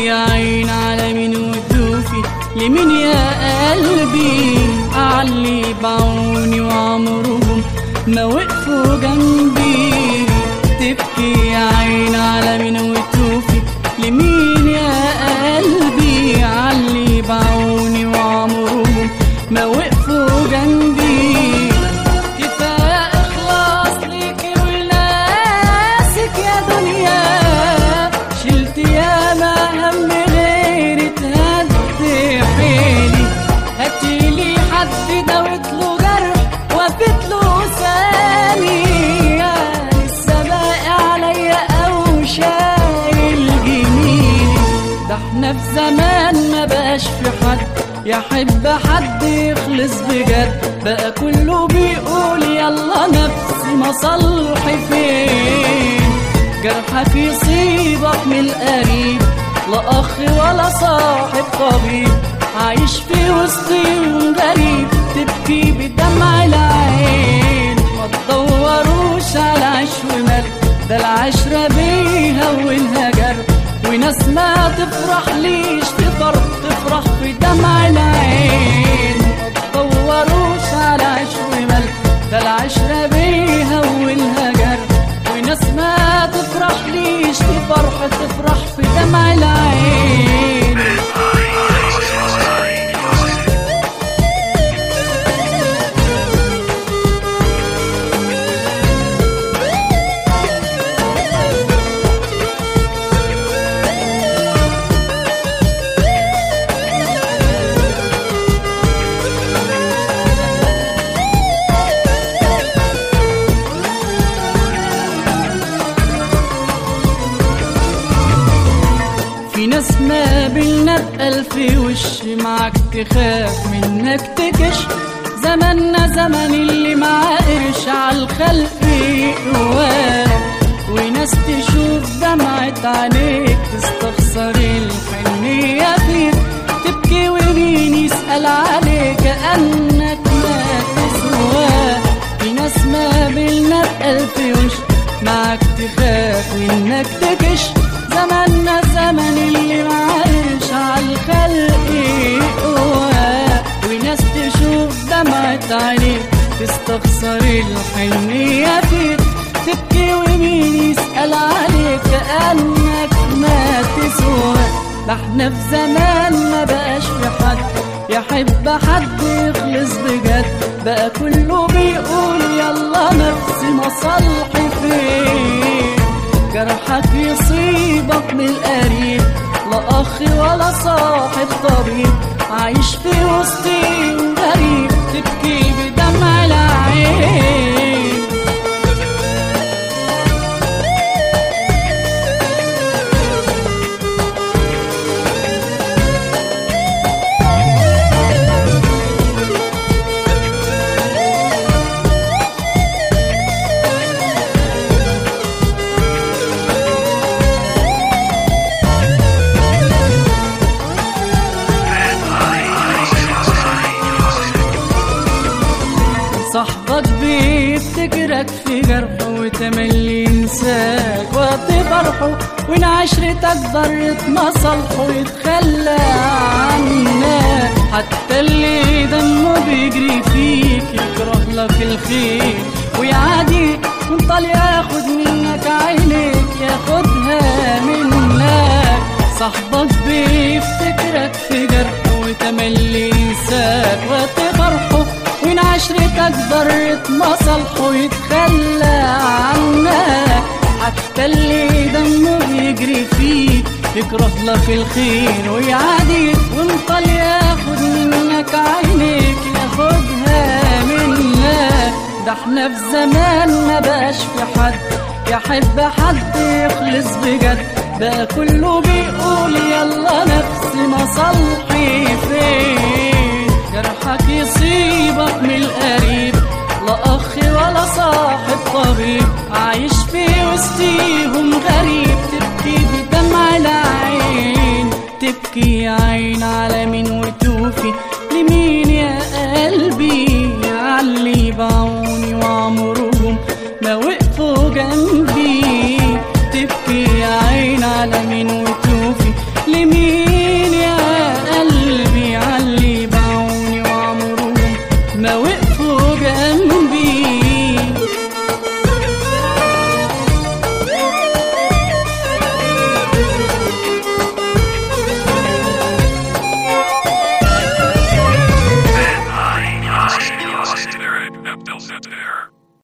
يا عين على مين وتوفي لمين يا قلبي علي بعوني وعمرهم ما وقفوا جنبي تبكي يا عين على مين وتوفي لمين يا قلبي علي بعوني وعمرهم ما وقفوا جنبي كفاية إخلاص ليكي ولناسك يا دنيا شلت ياما هم غيري تهدي حيلي هاتيلي حد دوت له جرح وفت له ثاني لسه باقي عليا أو شايل جميلي ده احنا في زمان ما بقاش في حد يحب حد يخلص بجد بقى كله بيقول يلا نفسي مصالحي فين جرحك يصيبك من القريب لا اخ ولا صاحب طبيب عايش في وسطهم غريب تبكي بدمع العين ما تدوروش على عيش ومال ده العشرة بيهونها جرح وناس ما تفرح ليش في فرح تفرح في دمع العين ما تدوروش على عيش ومال ده العشرة بيهونها جرح وناس ما تفرح ليش في فرح تفرح في دمع العين في ناس ما بينا بألف وش معاك تخاف منك تكش زماننا زمن اللي معاه قرش عالخلق يقواه وناس تشوف دمعة عينيك تستخسر الحنية فيك تبكي ومين يسأل عليك كأنك ما تسواه في ناس ما بينا بألف وش معاك تخاف منك تكش زماننا زمن اللي معاش عالخلق يقوى وناس تشوف دمعة عينيك تستخسر الحنية فيك تبكي ومين يسأل عليك كأنك ما تسوى ده احنا في زمان ما بقاش في حد يحب حد يخلص بجد بقى كله بيقول يلا نفسي مصالحي فين جرحك يصيبك من القريب لا اخ ولا صاحب طبيب عايش في وسطي غريب تبكي بدمع العين صاحبك بيفتكرك في جرحه وتملي ينساك وقت فرحه وان عشرتك ضرت مصالحه يتخلى عنك حتى اللي دمه بيجري فيك يكره لك الخير ويعاديك وانطل ياخد منك عينيك ياخدها منك صاحبك بيفتكرك في جرحه وتملي ينساك وقت فرحه وين عشرتك ضرت مصالحه يتخلى عنك حتى اللي دمه بيجري فيك يكره لك الخير ويعاديك وانطل ياخد منك عينيك ياخدها منك ده احنا في زمان ما بقاش في حد يحب حد يخلص بجد بقى كله بيقول يلا نفسي مصالحي فين جرحك يصيبك من القريب لا اخ ولا صاحب طبيب عايش في وسطيهم غريب تبكي بدمع العين تبكي يا عين على مين وتوفي لمين يا قلبي علي بعوني وعمرهم ما وقفوا جنبي تبكي يا عين على مين